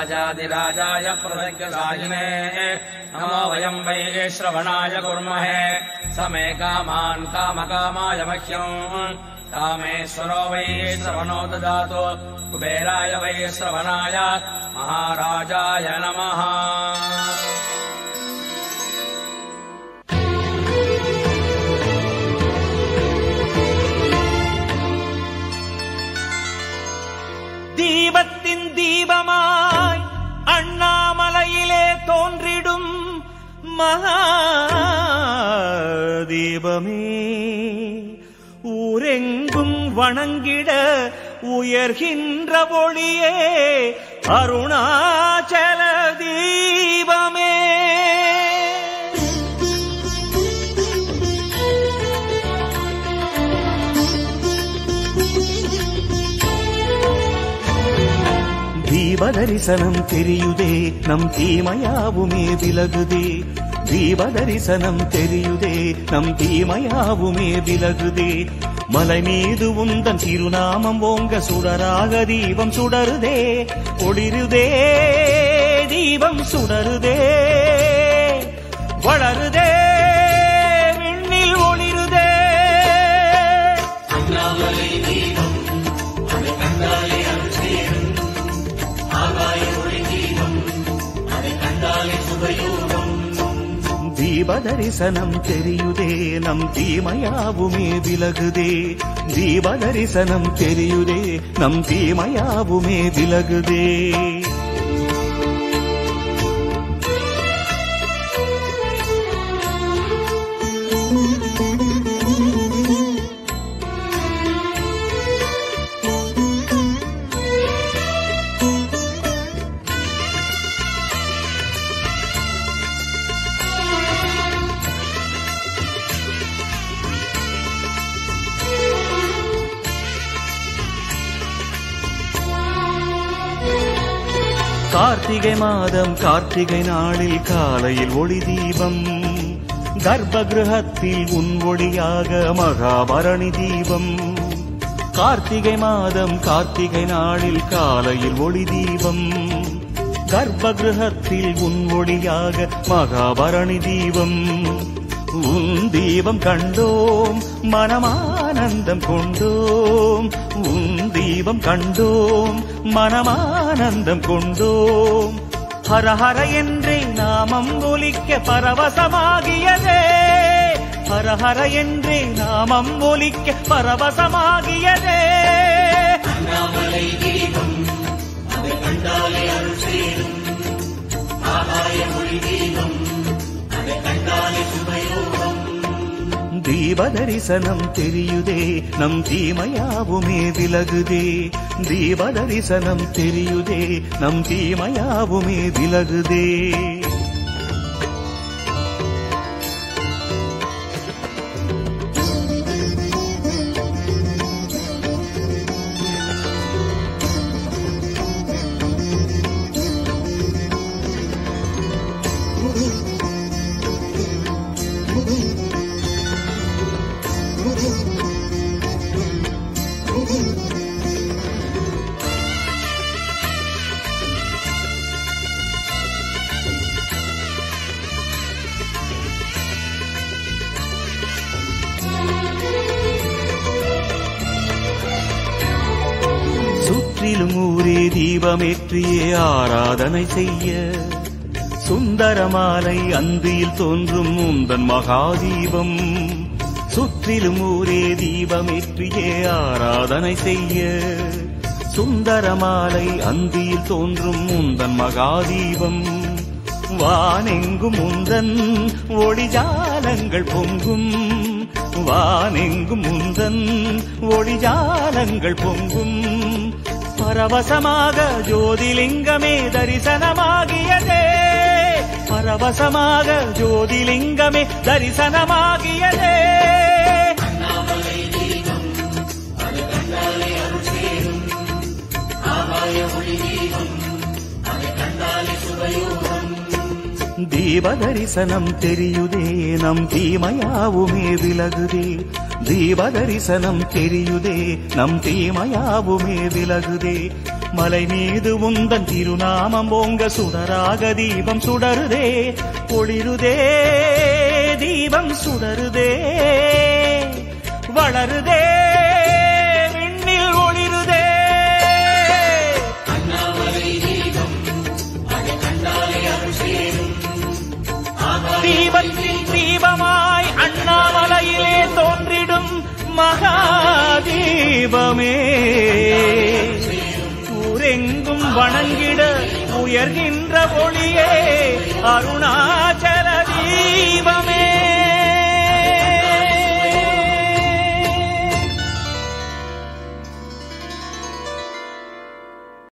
राजाधिराजाय प्रसज्ञसाहिने नमो वयम् वै श्रवणाय कुर्महे स मे कामान् कामकामाय मह्यम् कामेश्वरो वै श्रवणो ददातु कुबेराय वै श्रवणाय महाराजाय नमः தீபத்தின் தீபமாய் அண்ணாமலையிலே தோன்றிடும் மகா தீபமே ஊரெங்கும் வணங்கிட உயர்கின்ற ஒளியே அருணாச்சல தீபமே தீப தரிசனம் தெரியுதே நம் தீமையாவுமே விலகுதே தீப தரிசனம் தெரியுதே நம் தீமையாவுமே விலகுதே மலை மீது உந்தன் திருநாமம் ஓங்க சுடராக தீபம் சுடருதே ஒளிருதே தீபம் சுடருதே வளருதே விண்ணில் ஒளிருதே தீப தரிசனம் தெரியுதே நம் தீமையாவுமே விலகுதே தீப தரிசனம் தெரியுதே நம் தீமையாவுமே விலகுதே கார்த்திகை மாதம் கார்த்திகை நாளில் காலையில் ஒளி தீபம் கர்ப்பகிரகத்தில் உன் ஒளியாக மகாபரணி தீபம் கார்த்திகை மாதம் கார்த்திகை நாளில் காலையில் ஒளி தீபம் கர்ப்பகிரகத்தில் உன் ஒளியாக மகாபரணி தீபம் உன் தீபம் கண்டோம் மனமானந்தம் கொண்டோம் உன் தீபம் கண்டோம் மனமானந்தம் கொண்டோம் ஹர ஹர என்றே நாமம் ஒலிக்க பரவசமாகியதே ஹர ஹர என்றே நாமம் ஒலிக்க பரவசமாகியதே தீப தரிசனம் தெரியுதே நம் தீமையாவுமே விலகுதே தீப தரிசனம் தெரியுதே நம் தீமையாவுமே விலகுதே சுற்றிலும் ஊரே தீபமேற்றியே ஆராதனை செய்ய சுந்தரமாலை அந்தியில் தோன்றும் உந்தன் மகாதீபம் சுற்றிலும் ஊரே தீபமேற்றியே ஆராதனை செய்ய சுந்தரமாலை அந்தியில் தோன்றும் உந்தன் மகாதீபம் வானெங்கும் உந்தன் ஒளிஜாலங்கள் பொங்கும் வானெங்கும் உந்தன் ஒளிஜாலங்கள் பொங்கும் பரவசமாக ஜோதிலிங்கமே தரிசனமாகியதே பரவசமாக ஜோதிலிங்கமே தரிசனமாகியதே தீப தரிசனம் தெரியுதே நம் தீமையாவுமே விலகுதே தீப தரிசனம் தெரியுதே நம் தீமையாவுமே விலகுதே மலை மீது உந்தன் திருநாமம் ஓங்க சுடராக தீபம் சுடருதே ஒளிருதே தீபம் சுடருதே வளருதே விண்ணில் ஒளிருதே தீபத்தின் தீபமாய் அண்ணாமலையிலே தோன்றிடும் மகாதீபமே ஊரெங்கும் வணங்கிட உயர்கின்ற ஒளியே அருணாச்சல